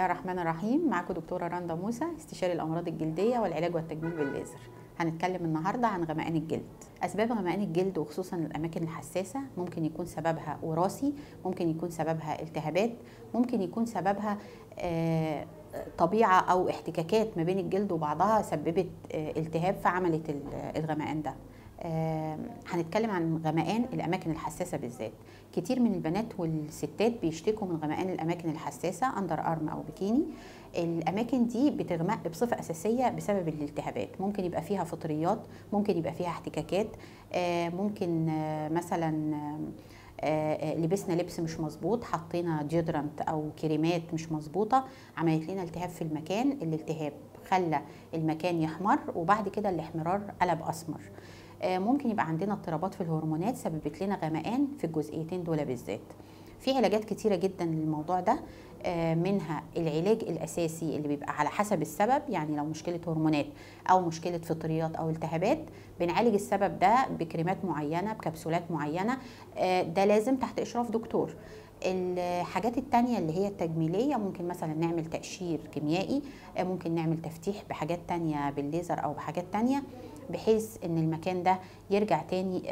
الله الرحمن الرحيم معاكم دكتوره رندا موسى استشاري الامراض الجلديه والعلاج والتجميل بالليزر هنتكلم النهارده عن غمقان الجلد اسباب غمقان الجلد وخصوصا الاماكن الحساسه ممكن يكون سببها وراثي ممكن يكون سببها التهابات ممكن يكون سببها آه طبيعه او احتكاكات ما بين الجلد وبعضها سببت آه التهاب فعملت الغمقان ده آه هنتكلم عن غمقان الاماكن الحساسه بالذات كتير من البنات والستات بيشتكوا من غمقان الاماكن الحساسه اندر ارم او بكيني الاماكن دي بتغمق بصفه اساسيه بسبب الالتهابات ممكن يبقى فيها فطريات ممكن يبقى فيها احتكاكات آه ممكن آه مثلا آه لبسنا لبس مش مظبوط حطينا ديودرنت او كريمات مش مظبوطه عملت لنا التهاب في المكان الالتهاب خلى المكان يحمر وبعد كده الاحمرار قلب اسمر ممكن يبقى عندنا اضطرابات في الهرمونات سببت لنا غمقان في الجزئيتين دول بالذات في علاجات كتيره جدا للموضوع ده منها العلاج الاساسي اللي بيبقى على حسب السبب يعني لو مشكله هرمونات او مشكله فطريات او التهابات بنعالج السبب ده بكريمات معينه بكبسولات معينه ده لازم تحت اشراف دكتور الحاجات التانية اللي هي التجميلية ممكن مثلا نعمل تقشير كيميائي ممكن نعمل تفتيح بحاجات تانية بالليزر أو بحاجات تانية بحيث ان المكان ده يرجع تاني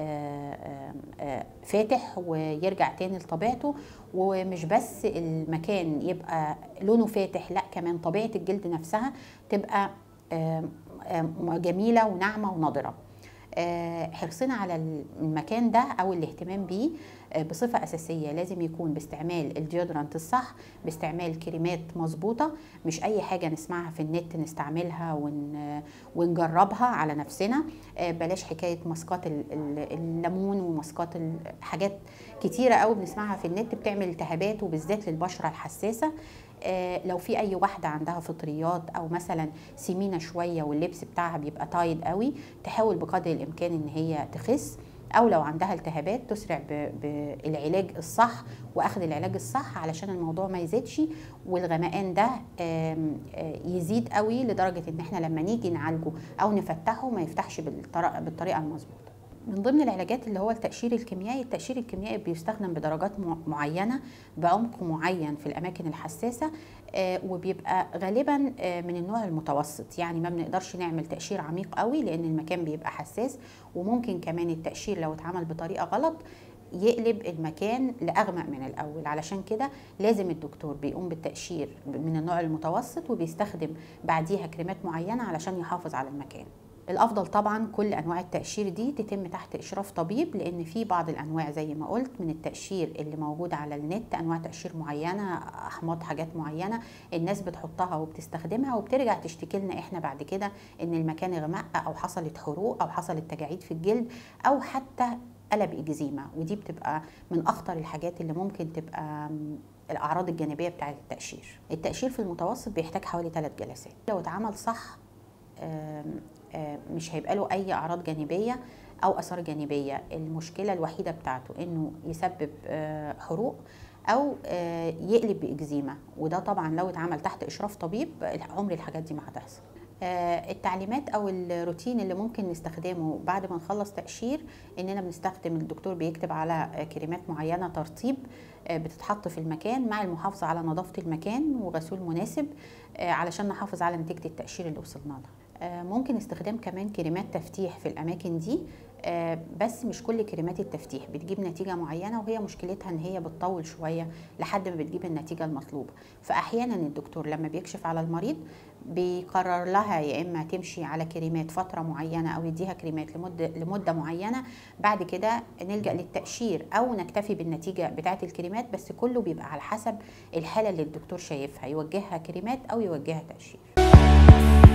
فاتح ويرجع تاني لطبيعته ومش بس المكان يبقى لونه فاتح لا كمان طبيعة الجلد نفسها تبقى جميلة وناعمة ونضرة حرصنا على المكان ده او الاهتمام بيه بصفة أساسية لازم يكون باستعمال الديودرانت الصح باستعمال كريمات مظبوطة مش أي حاجة نسمعها في النت نستعملها ون ونجربها على نفسنا بلاش حكاية ماسكات الليمون وماسكات حاجات كتيرة قوي بنسمعها في النت بتعمل التهابات وبالذات للبشرة الحساسة آه لو في اي واحده عندها فطريات او مثلا سمينه شويه واللبس بتاعها بيبقى تايد قوي تحاول بقدر الامكان ان هي تخس او لو عندها التهابات تسرع بالعلاج الصح واخذ العلاج الصح علشان الموضوع ما يزيدش والغمقان ده يزيد قوي لدرجه ان احنا لما نيجي نعالجه او نفتحه ما يفتحش بالطريقه المظبوطه من ضمن العلاجات اللي هو التقشير الكيميائي التقشير الكيميائي بيستخدم بدرجات معينه بعمق معين في الاماكن الحساسه وبيبقى غالبا من النوع المتوسط يعني ما بنقدرش نعمل تقشير عميق قوي لان المكان بيبقى حساس وممكن كمان التقشير لو اتعمل بطريقه غلط يقلب المكان لاغمق من الاول علشان كده لازم الدكتور بيقوم بالتقشير من النوع المتوسط وبيستخدم بعديها كريمات معينه علشان يحافظ على المكان الافضل طبعا كل انواع التقشير دي تتم تحت اشراف طبيب لان في بعض الانواع زي ما قلت من التقشير اللي موجود على النت انواع تقشير معينه احماض حاجات معينه الناس بتحطها وبتستخدمها وبترجع تشتكي لنا احنا بعد كده ان المكان غمق او حصلت حروق او حصلت تجاعيد في الجلد او حتى قلب اكزيما ودي بتبقى من اخطر الحاجات اللي ممكن تبقى الاعراض الجانبيه بتاعه التقشير التقشير في المتوسط بيحتاج حوالي 3 جلسات لو اتعمل صح مش هيبقى له اي اعراض جانبيه او اثار جانبيه المشكله الوحيده بتاعته انه يسبب حروق او يقلب باكزيما وده طبعا لو اتعمل تحت اشراف طبيب عمر الحاجات دي ما هتحصل التعليمات او الروتين اللي ممكن نستخدمه بعد ما نخلص تقشير اننا بنستخدم الدكتور بيكتب على كريمات معينه ترطيب بتتحط في المكان مع المحافظه على نظافه المكان وغسول مناسب علشان نحافظ على نتيجه التقشير اللي وصلنا لها ممكن استخدام كمان كريمات تفتيح في الاماكن دي بس مش كل كريمات التفتيح بتجيب نتيجه معينه وهي مشكلتها ان هي بتطول شويه لحد ما بتجيب النتيجه المطلوبه فاحيانا الدكتور لما بيكشف على المريض بيقرر لها يا اما تمشي على كريمات فتره معينه او يديها كريمات لمده لمده معينه بعد كده نلجا للتقشير او نكتفي بالنتيجه بتاعه الكريمات بس كله بيبقى على حسب الحاله اللي الدكتور شايفها يوجهها كريمات او يوجهها تقشير